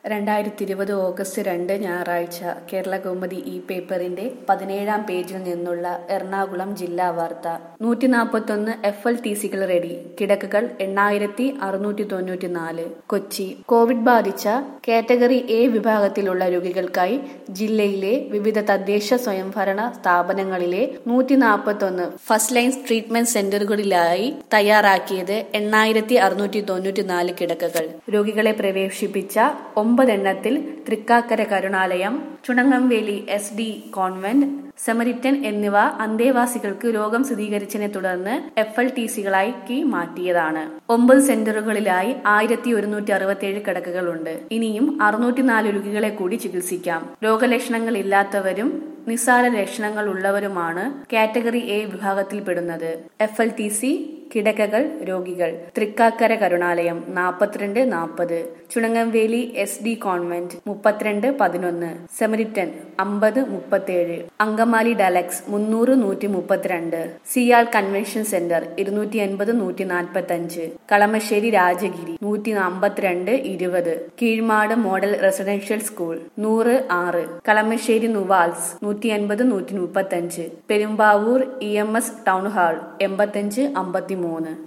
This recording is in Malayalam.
രണ്ടായിരത്തി ഇരുപത് ഓഗസ്റ്റ് രണ്ട് ഞായറാഴ്ച കേരള കൗമുദി ഈ പേപ്പറിന്റെ പതിനേഴാം പേജിൽ നിന്നുള്ള എറണാകുളം ജില്ലാ വാർത്ത നൂറ്റി നാൽപ്പത്തൊന്ന് എഫ് എൽ ടി സികൾ റെഡി കിടക്കകൾ എണ്ണായിരത്തി അറുന്നൂറ്റി തൊണ്ണൂറ്റി നാല് കൊച്ചി കോവിഡ് ബാധിച്ച കാറ്റഗറി എ വിഭാഗത്തിലുള്ള രോഗികൾക്കായി ജില്ലയിലെ വിവിധ തദ്ദേശ സ്വയംഭരണ സ്ഥാപനങ്ങളിലെ നൂറ്റി നാൽപ്പത്തൊന്ന് ഫസ്റ്റ് ലൈൻ ട്രീറ്റ്മെന്റ് സെന്ററുകളിലായി തയ്യാറാക്കിയത് എണ്ണായിരത്തി അറുന്നൂറ്റി തൊണ്ണൂറ്റി നാല് കിടക്കകൾ രോഗികളെ പ്രവേശിപ്പിച്ച ഒമ്പതെണ്ണത്തിൽ Thrikkakara Karunalayam Chunangamveli S D convent Samaritan എന്നിവ അന്തേവാസികൾക്ക് രോഗം സ്ഥിരീകരിച്ചതിനെ തുടർന്ന് എഫ് എൽ ടി സികളാക്കി മാറ്റിയതാണ് ഒമ്പത് സെന്ററുകളിലായി ആയിരത്തി ഒരുന്നൂറ്റി അറുപത്തിയേഴ് കിടക്കകളുണ്ട് ഇനിയും അറുന്നൂറ്റിനാല് രോഗികളെ കൂടി ചികിത്സിക്കാം രോഗലക്ഷണങ്ങൾ ഇല്ലാത്തവരും നിസ്സാര ലക്ഷണങ്ങൾ ഉള്ളവരുമാണ് കാറ്റഗറി എ വിഭാഗത്തിൽപ്പെടുന്നത് എഫ് എൽ ടി സി കിടക്കകൾ രോഗികൾ തൃക്കാക്കര കരുണാലയം നാൽപ്പത്തിരണ്ട് നാൽപ്പത് ചുണങ്ങംവേലി എസ് ഡി കോൺവെന്റ് മുപ്പത്തിരണ്ട് പതിനൊന്ന് സെമരിറ്റൻ അമ്പത് മുപ്പത്തേഴ് അങ്കമാലി ഡലക്സ് മുന്നൂറ് നൂറ്റി മുപ്പത്തിരണ്ട് സിയാൽ കൺവെൻഷൻ സെന്റർ ഇരുന്നൂറ്റി എൺപത് നൂറ്റി നാൽപ്പത്തി അഞ്ച് കളമശ്ശേരി രാജഗിരി നൂറ്റി അമ്പത്തിരണ്ട് ഇരുപത് കീഴ്മാട് മോഡൽ റെസിഡൻഷ്യൽ സ്കൂൾ നൂറ് ആറ് കളമശ്ശേരി നുവാൽസ് നൂറ്റി എൺപത് നൂറ്റി മുപ്പത്തി അഞ്ച് Perumbavoor E M S town hall എൺപത്തഞ്ച് അമ്പത്തി മൂന്ന്